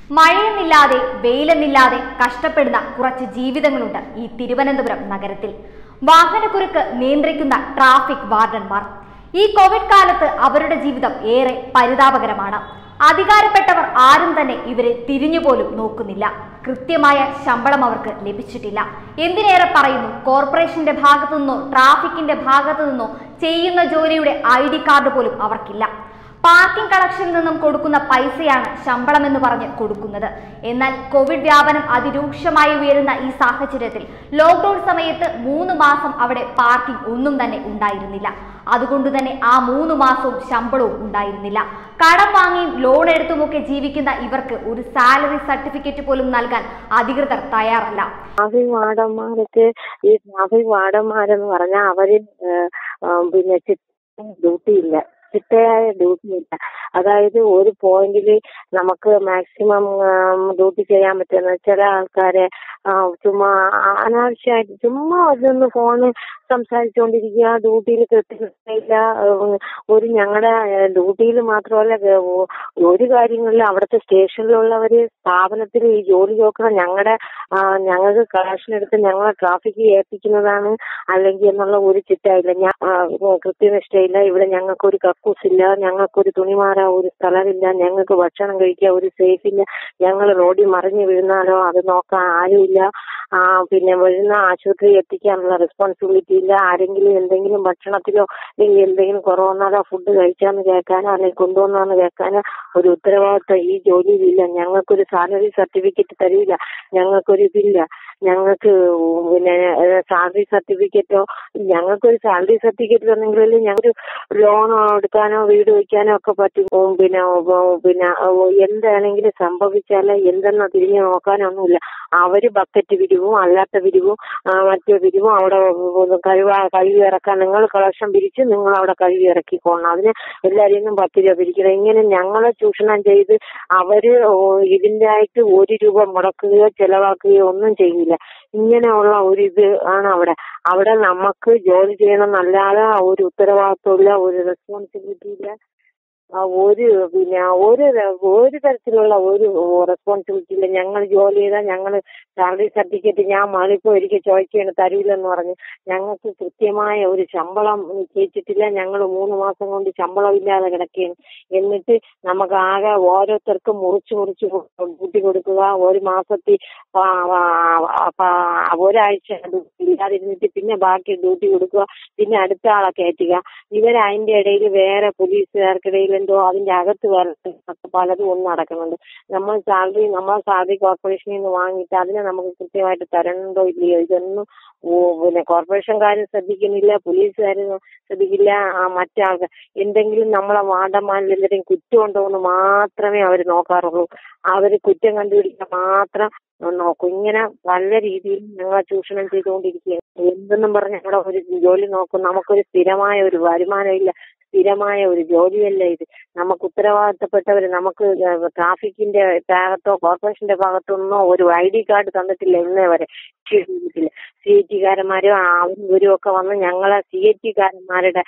മഴയെന്നില്ലാതെ വെയിലെന്നില്ലാതെ കഷ്ടപ്പെടുന്ന കുറച്ച് ജീവിതങ്ങളുണ്ട് ഈ തിരുവനന്തപുരം നഗരത്തിൽ വാഹനക്കുരുക്ക് നിയന്ത്രിക്കുന്ന ട്രാഫിക് വാർഡന്മാർ ഈ കോവിഡ് കാലത്ത് അവരുടെ ജീവിതം ഏറെ പരിതാപകരമാണ് അധികാരപ്പെട്ടവർ ആരും തന്നെ ഇവരെ തിരിഞ്ഞുപോലും നോക്കുന്നില്ല കൃത്യമായ ശമ്പളം അവർക്ക് ലഭിച്ചിട്ടില്ല എന്തിനേറെ പറയുന്നു കോർപ്പറേഷന്റെ ഭാഗത്തു നിന്നോ ട്രാഫിക്കിന്റെ ഭാഗത്തു നിന്നോ ചെയ്യുന്ന ജോലിയുടെ ഐ ഡി കാർഡ് പോലും അവർക്കില്ല പാർക്കിംഗ് കളക്ഷനിൽ നിന്നും കൊടുക്കുന്ന പൈസയാണ് ശമ്പളം എന്ന് പറഞ്ഞ് കൊടുക്കുന്നത് എന്നാൽ കോവിഡ് വ്യാപനം അതിരൂക്ഷമായി ഉയരുന്ന ഈ സാഹചര്യത്തിൽ ലോക്ക്ഡൌൺ സമയത്ത് മൂന്ന് മാസം അവിടെ പാർക്കിംഗ് ഒന്നും തന്നെ ഉണ്ടായിരുന്നില്ല അതുകൊണ്ട് തന്നെ ആ മൂന്ന് മാസവും ശമ്പളവും ഉണ്ടായിരുന്നില്ല കടം വാങ്ങിയും ലോൺ എടുത്തുമൊക്കെ ജീവിക്കുന്ന ഇവർക്ക് ഒരു സാലറി സർട്ടിഫിക്കറ്റ് പോലും നൽകാൻ അധികൃതർ തയ്യാറല്ല ട്രാഫിക് വാർഡന്മാർക്ക് ഈ ട്രാഫിക് വാർഡന്മാരെന്ന് പറഞ്ഞാൽ അവര് ഏഹ്, ആ, പിന്നെ ഡ്യൂട്ടി ഇല്ല ചിട്ടയായ ഡ്യൂട്ടി ഇല്ല അതായത് ഒരു പോയിന്റിൽ നമുക്ക് മാക്സിമം ഡ്യൂട്ടി ചെയ്യാൻ പറ്റുന്ന ചില ആൾക്കാരെ ആ, ചുമ്മാ അനാവശ്യമായിട്ട് ചുമ്മാ അതൊന്ന് ഫോണ് സംസാരിച്ചുകൊണ്ടിരിക്കുക ഡ്യൂട്ടിയിൽ കൃത്യനിഷ്ഠയില്ല ഏഹ്, ഒരു ഞങ്ങളുടെ ഡ്യൂട്ടിയിൽ മാത്രമല്ല ഏഹ്, ഒ- ഒരു കാര്യങ്ങളിലും അവിടുത്തെ സ്റ്റേഷനിലുള്ളവര് സ്ഥാപനത്തിൽ ഈ ജോലി നോക്കുന്ന ഞങ്ങളുടെ ഞങ്ങൾക്ക് കളക്ഷൻ എടുത്ത് ഞങ്ങളെ ട്രാഫിക് ഏൽപ്പിക്കുന്നതാണ് അല്ലെങ്കിൽ എന്നുള്ള ഒരു ചിട്ടയില്ല ഞാൻ ആ, കൃത്യനിഷ്ഠയില്ല ഇവിടെ ഞങ്ങൾക്കൊരു കക്കൂസ് ഇല്ല ഞങ്ങൾക്കൊരു തുണിമാറ ഒരു സ്ഥലമില്ല ഞങ്ങൾക്ക് ഭക്ഷണം കഴിക്കാൻ ഒരു സേഫ് ഇല്ല ഞങ്ങൾ റോഡിൽ മറിഞ്ഞു വീഴുന്നാലോ അത് നോക്കാൻ ആരുമില്ല ആ, പിന്നെ വീഴുന്ന ആശുപത്രി എത്തിക്കാനുള്ള റെസ്പോൺസിബിലിറ്റി ഇല്ല ആരെങ്കിലും എന്തെങ്കിലും ഭക്ഷണത്തിലോ അല്ലെങ്കിൽ എന്തെങ്കിലും കുറവ് വന്നാലോ ഫുഡ് കഴിച്ചാന്ന് കേൾക്കാനോ അല്ലെങ്കിൽ കൊണ്ടുവന്നാന്ന് കേൾക്കാനോ ഒരു ഉത്തരവാദിത്വം ഈ ജോലിയിലില്ല ഞങ്ങൾക്കൊരു സാലറി സർട്ടിഫിക്കറ്റ് തരില്ല ഞങ്ങൾക്കൊരു ഇതില്ല ഞങ്ങൾക്ക് പിന്നെ സാലറി സർട്ടിഫിക്കറ്റോ ഞങ്ങൾക്കൊരു സാലറി സർട്ടിഫിക്കറ്റ് തന്നെങ്കിൽ ഞങ്ങൾക്ക് ലോൺ എടുക്കാനോ വീട് വയ്ക്കാനോ ഒക്കെ പറ്റും ഉം, പിന്നെ ഉം, പിന്നെ ഉം, എന്താണെങ്കിലും സംഭവിച്ചാൽ എന്തെന്ന് തിരിഞ്ഞു നോക്കാനൊന്നുമില്ല അവര് ബക്കറ്റ് പിരിവും അല്ലാത്ത പിരിവും ആ, മറ്റേ പിരിവും അവിടെ കഴിവ കഴുകി ഇറക്കാൻ നിങ്ങൾ കളക്ഷൻ പിരിച്ച് നിങ്ങൾ അവിടെ കഴുകി ഇറക്കിക്കോളണം അതിന് എല്ലാവരെയും നിന്നും പത്ത് രൂപ പിരിക്കണം ഇങ്ങനെ ഞങ്ങളെ ചൂഷണം ചെയ്ത് അവര് ഓ, ഇതിന്റെ ആയിട്ട് ഒരു രൂപ മുടക്കുകയോ ചെലവാക്കുകയോ ഒന്നും ചെയ്യില്ല ഇങ്ങനെയുള്ള ഒരു ഇത് ആണ് അവിടെ അവിടെ നമുക്ക് ജോലി ചെയ്യണം എന്നല്ലാതെ ഒരു ഉത്തരവാദിത്വമില്ല ഒരു റെസ്പോൺസിബിലിറ്റി ഇല്ല ആ, ഒരു പിന്നെ ഒരു ര- ഒരു തരത്തിലുള്ള ഒരു റെസ്പോൺസിബിലിറ്റി ഇല്ല ഞങ്ങൾ ജോലി ചെയ്താൽ ഞങ്ങൾ സാലറി സർട്ടിഫിക്കറ്റ് ഞാൻ മാളിപ്പോ ഒരിക്കൽ ചോദിക്കുകയാണ് തരൂലെന്ന് പറഞ്ഞ് ഞങ്ങൾക്ക് കൃത്യമായ ഒരു ശമ്പളം നിശ്ചയിച്ചിട്ടില്ല ഞങ്ങൾ മൂന്ന് മാസം കൊണ്ട് ശമ്പളം ഇല്ലാതെ കിടക്കുകയാണ് എന്നിട്ട് നമുക്ക് ആകെ ഓരോരുത്തർക്കും മുറിച്ച് മുറിച്ച് കൂട്ടി കൊടുക്കുക ഒരു മാസത്തിൽ ആ, ആ, ആ, ആ, ഒരാഴ്ച ഡ്യൂട്ടി ഇല്ലാതിരുന്നിട്ട് പിന്നെ ബാക്കി ഡ്യൂട്ടി കൊടുക്കുക പിന്നെ അടുത്ത ആളെ കയറ്റുക ഇവർ അതിന്റെ ഇടയിൽ വേറെ പോലീസുകാർക്കിടയിൽ എന്തോ അതിന്റെ അകത്ത് വേറെ പലതും ഒന്നും നടക്കുന്നുണ്ട് നമ്മൾ സാലറി നമ്മൾ സാലറി കോർപ്പറേഷനിൽ നിന്ന് വാങ്ങിയിട്ട് അതിനെ നമുക്ക് കൃത്യമായിട്ട് തരണുണ്ടോ ഇല്ലയോ ഇതൊന്നും ഓ, പിന്നെ കോർപ്പറേഷൻകാരും ശ്രദ്ധിക്കുന്നില്ല പോലീസുകാരും ശ്രദ്ധിക്കില്ല ആ മറ്റാൾക്കാർ എന്തെങ്കിലും നമ്മളെ വാർഡന്മാരിൽ എന്തെങ്കിലും കുറ്റം ഉണ്ടോ എന്ന് മാത്രമേ അവർ നോക്കാറുള്ളൂ അവർ കുറ്റം കണ്ടുപിടിക്കാൻ മാത്രം നോക്കും ഇങ്ങനെ പല രീതിയിൽ ഞങ്ങളെ ചൂഷണം ചെയ്തുകൊണ്ടിരിക്കുകയാണ് എന്തെന്നും പറഞ്ഞ് അവിടെ ഒരു ജോലി നോക്കും നമുക്കൊരു സ്ഥിരമായ ഒരു വരുമാനമില്ല സ്ഥിരമായ ഒരു ജോലിയല്ല ഇത് നമുക്ക് ഉത്തരവാദിത്തപ്പെട്ടവർ നമുക്ക് ട്രാഫിക്കിന്റെ ഭാഗത്തോ കോർപ്പറേഷന്റെ ഭാഗത്തോ ഒന്നോ ഒരു ഐ ഡി കാർഡ് തന്നിട്ടില്ല ഇന്നേ വരെ ചെയ്തിട്ടില്ല സി ഐ ടിക്കാരന്മാരും അവരും ഇവരും ഒക്കെ വന്ന് ഞങ്ങളെ സി ഐ ടിക്കാരന്മാരുടെ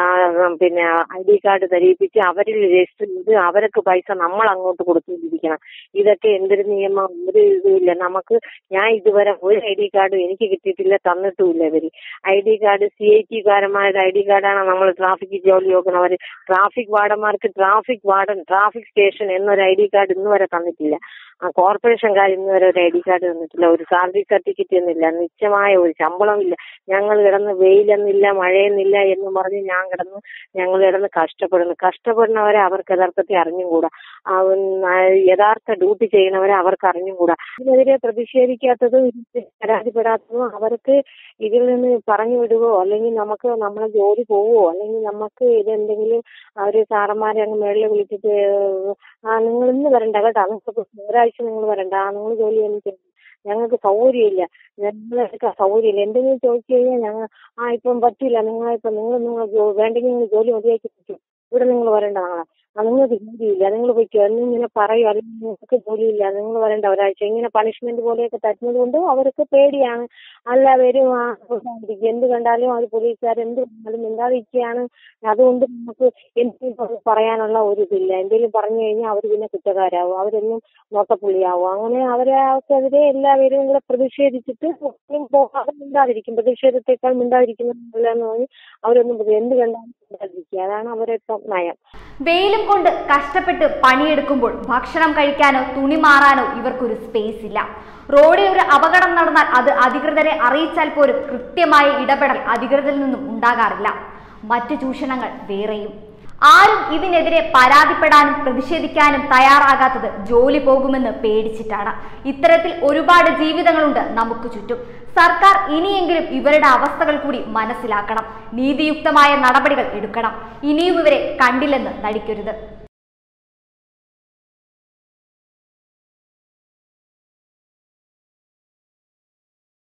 പിന്നെ ഐ ഡി കാർഡ് ധരിപ്പിച്ച് അവരിൽ രജിസ്റ്റർ ചെയ്ത് അവർക്ക് പൈസ നമ്മൾ അങ്ങോട്ട് കൊടുത്തുകൊണ്ടിരിക്കണം ഇതൊക്കെ എന്തൊരു നിയമം ഒരു ഇതുമില്ല നമുക്ക് ഞാൻ ഇതുവരെ ഒരു ഐ ഡി കാർഡും എനിക്ക് കിട്ടിയിട്ടില്ല തന്നിട്ടുമില്ല ഇവര് I D card C I ടിക്കാരന്മാരുടെ ഐ ഡി കാർഡാണ് നമ്മൾ ട്രാഫിക് ജോലി നോക്കുന്നവര് ട്രാഫിക് വാർഡന്മാർക്ക് ട്രാഫിക് വാർഡൻ ട്രാഫിക് സ്റ്റേഷൻ എന്നൊരു ഐ ഡി കാർഡ് ഇന്ന് വരെ തന്നിട്ടില്ല ആ കോർപ്പറേഷൻകാർ ഇന്ന് വരെ ഒരു ഐ ഡി കാർഡ് തന്നിട്ടില്ല ഒരു സാലറി സർട്ടിഫിക്കറ്റ് ഒന്നുമില്ല നിശ്ചയമായ ഒരു ശമ്പളമില്ല ഞങ്ങൾ കിടന്ന് വെയിലെന്നില്ല മഴയെന്നില്ല എന്ന് പറഞ്ഞ് ഞാൻ കിടന്ന് ഞങ്ങൾ കിടന്ന് കഷ്ടപ്പെടുന്നു കഷ്ടപ്പെടുന്നവരെ അവർക്ക് യഥാർത്ഥത്തിൽ അറിഞ്ഞുകൂടാ ആ, ഉം, ആ, യഥാർത്ഥ ഡ്യൂട്ടി ചെയ്യുന്നവരെ അവർക്ക് അറിഞ്ഞുകൂടാ ഇതിനെതിരെ പ്രതിഷേധിക്കാത്തതും ഇതിൽ പരാതിപ്പെടാത്തതും അവർക്ക് ഇതിൽ നിന്ന് പറഞ്ഞു വിടുകയോ അല്ലെങ്കിൽ നമുക്ക് നമ്മളെ ജോലി പോവുകയോ അല്ലെങ്കിൽ നമുക്ക് ഇതെന്തെങ്കിലും അവര് സാറന്മാരെ അങ്ങ് മേളിൽ വിളിച്ചിട്ട് ആ നിങ്ങൾ ഇന്ന് വരണ്ട കേട്ടോ നിങ്ങൾക്ക് ഒരാഴ്ച നിങ്ങൾ വരണ്ട ആ നിങ്ങൾ ജോലി ഒന്നും ചെയ്യണ്ട ഞങ്ങൾക്ക് സൗകര്യമില്ല ഞങ്ങൾക്ക് സൗകര്യമില്ല എന്തെങ്കിലും ചോദിച്ചു കഴിഞ്ഞാൽ ഞങ്ങൾ ആ ഇപ്പം പറ്റില്ല നിങ്ങളിപ്പം നിങ്ങൾ നിങ്ങൾ ജോ- വേണ്ടെങ്കിൽ നിങ്ങൾ ജോലി മതിയാക്കി പറ്റും ഇവിടെ നിങ്ങൾ വരണ്ട നാളെ നിങ്ങൾക്ക് ജോലിയില്ല നിങ്ങൾ പോയിക്കോ എന്നിങ്ങനെ പറയും അല്ലെങ്കിൽ നിങ്ങൾക്ക് ജോലിയില്ല നിങ്ങൾ വരേണ്ട ഒരാഴ്ച ഇങ്ങനെ പണിഷ്മെന്റ് പോലെയൊക്കെ തരുന്നത് കൊണ്ട് അവർക്ക് പേടിയാണ് എല്ലാവരും ആ മിണ്ടാതിരിക്കുക. എന്ത് കണ്ടാലും അത് പോലീസുകാർ എന്ത് കണ്ടാലും മിണ്ടാതിരിക്കുകയാണ് അതുകൊണ്ട് നമുക്ക് എന്തെങ്കിലും പറയാനുള്ള ഒരു ഇതില്ല എന്തെങ്കിലും പറഞ്ഞു കഴിഞ്ഞാൽ അവർ പിന്നെ കുറ്റക്കാരാവും അവരെന്നും നോട്ടപ്പുള്ളിയാവും അങ്ങനെ അവരെ അവർക്കെതിരെ എല്ലാവരും കൂടെ പ്രതിഷേധിച്ചിട്ട് ഒന്നും പോകാതെ മിണ്ടാതിരിക്കും പ്രതിഷേധത്തെക്കാൾ മിണ്ടാതിരിക്കുന്നത് നല്ലതെന്ന് പറഞ്ഞ് അവരൊന്നും പ്രതി- എന്ത് കണ്ടാലും മിണ്ടാതിരിക്കുക അതാണ് അവരെ ഇപ്പം നയം വെയിലും കൊണ്ട് കഷ്ടപ്പെട്ട് പണിയെടുക്കുമ്പോൾ ഭക്ഷണം കഴിക്കാനോ തുണി മാറാനോ ഇവർക്കൊരു സ്പേസ് ഇല്ല റോഡിൽ ഒരു അപകടം നടന്നാൽ അത് അധികൃതരെ അറിയിച്ചാൽ പോലും കൃത്യമായ ഇടപെടൽ അധികൃതരിൽ നിന്നും ഉണ്ടാകാറില്ല മറ്റു ചൂഷണങ്ങൾ വേറെയും ആരും ഇതിനെതിരെ പരാതിപ്പെടാനും പ്രതിഷേധിക്കാനും തയ്യാറാകാത്തത് ജോലി പോകുമെന്ന് പേടിച്ചിട്ടാണ് ഇത്തരത്തിൽ ഒരുപാട് ജീവിതങ്ങളുണ്ട് നമുക്ക് ചുറ്റും സർക്കാർ ഇനിയെങ്കിലും ഇവരുടെ അവസ്ഥകൾ കൂടി മനസ്സിലാക്കണം നീതിയുക്തമായ നടപടികൾ എടുക്കണം ഇനിയും ഇവരെ കണ്ടില്ലെന്ന് നടിക്കരുത്